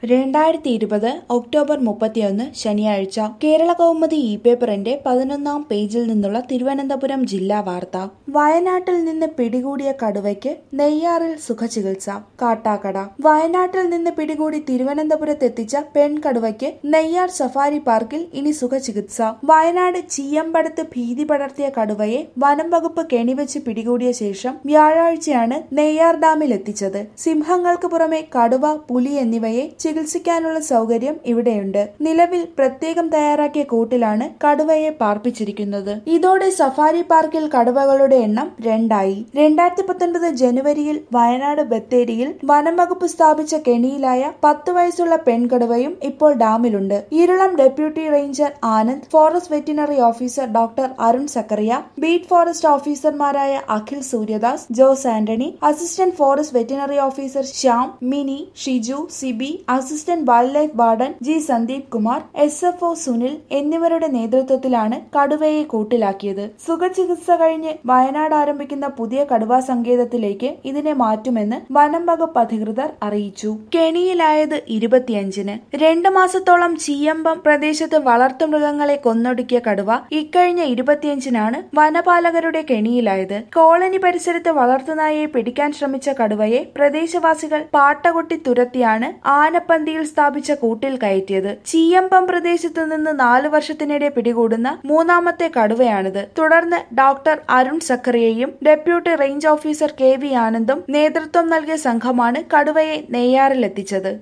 രണ്ടായിരത്തി ഇരുപത് ഒക്ടോബർ മുപ്പത്തിയൊന്ന് ശനിയാഴ്ച കേരള കൗമുദി ഇ പേപ്പറിന്റെ പതിനൊന്നാം പേജിൽ നിന്നുള്ള തിരുവനന്തപുരം ജില്ലാ വാർത്ത വയനാട്ടിൽ നിന്ന് പിടികൂടിയ കടുവയ്ക്ക് നെയ്യാറിൽ സുഖചികിത്സ കാട്ടാക്കട വയനാട്ടിൽ നിന്ന് പിടികൂടി തിരുവനന്തപുരത്തെത്തിച്ച പെൺകടുവയ്ക്ക് നെയ്യാർ സഫാരി പാർക്കിൽ ഇനി സുഖചികിത്സ വയനാട് ചീയമ്പടത്ത് ഭീതി പടർത്തിയ കടുവയെ വനം വകുപ്പ് കെണിവെച്ച് പിടികൂടിയ ശേഷം വ്യാഴാഴ്ചയാണ് നെയ്യാർ ഡാമിൽ എത്തിച്ചത് സിംഹങ്ങൾക്ക് പുറമെ കടുവ പുലി എന്നിവയെ ചികിത്സിക്കാനുള്ള സൗകര്യം ഇവിടെയുണ്ട് നിലവിൽ പ്രത്യേകം തയ്യാറാക്കിയ കൂട്ടിലാണ് കടുവയെ പാർപ്പിച്ചിരിക്കുന്നത് ഇതോടെ സഫാരി പാർക്കിൽ കടുവകളുടെ എണ്ണം രണ്ടായി രണ്ടായിരത്തി പത്തൊൻപത് ജനുവരിയിൽ വയനാട് ബത്തേരിയിൽ വനം വകുപ്പ് സ്ഥാപിച്ച കെണിയിലായ പത്ത് വയസ്സുള്ള പെൺകടുവയും ഇപ്പോൾ ഡാമിലുണ്ട് Erulam deputy ranger Anand forest veterinary officer doctor Arun Zachariah beat forest ഓഫീസർമാരായ Akhil Suryadas Jose Antony assistant forest veterinary officer Shyam Mini Shiju Sibi assistant wildlife warden G Sandeep Kumar S F O Sunil എന്നിവരുടെ നേതൃത്വത്തിലാണ് കടുവയെ കൂട്ടിലാക്കിയത് സുഖചികിത്സ കഴിഞ്ഞ് വയനാട് ആരംഭിക്കുന്ന പുതിയ കടുവാ സങ്കേതത്തിലേക്ക് ഇതിനെ മാറ്റുമെന്ന് വനം വകുപ്പ് അധികൃതർ അറിയിച്ചു കെണിയിലായത് ഇരുപത്തിയഞ്ചിന് രണ്ട് മാസത്തോളം ചീയമ്പം പ്രദേശത്ത് വളർത്തുമൃഗങ്ങളെ കൊന്നൊടുക്കിയ കടുവ ഇക്കഴിഞ്ഞ ഇരുപത്തിയഞ്ചിനാണ് വനപാലകരുടെ കെണിയിലായത് കോളനി പരിസരത്ത് വളർത്തുനായയെ പിടിക്കാൻ ശ്രമിച്ച കടുവയെ പ്രദേശവാസികൾ പാട്ടകൊട്ടി തുരത്തിയാണ് ആനപ്പന്തിയിൽ സ്ഥാപിച്ച കൂട്ടിൽ കയറ്റിയത് ചീയമ്പം പ്രദേശത്തു നിന്ന് നാലു വർഷത്തിനിടെ പിടികൂടുന്ന മൂന്നാമത്തെ കടുവയാണിത് തുടർന്ന് ഡോക്ടർ അരുൺ സക്കറിയയും deputy range officer K V ആനന്ദും നേതൃത്വം നൽകിയ സംഘമാണ് കടുവയെ നെയ്യാറിലെത്തിച്ചത്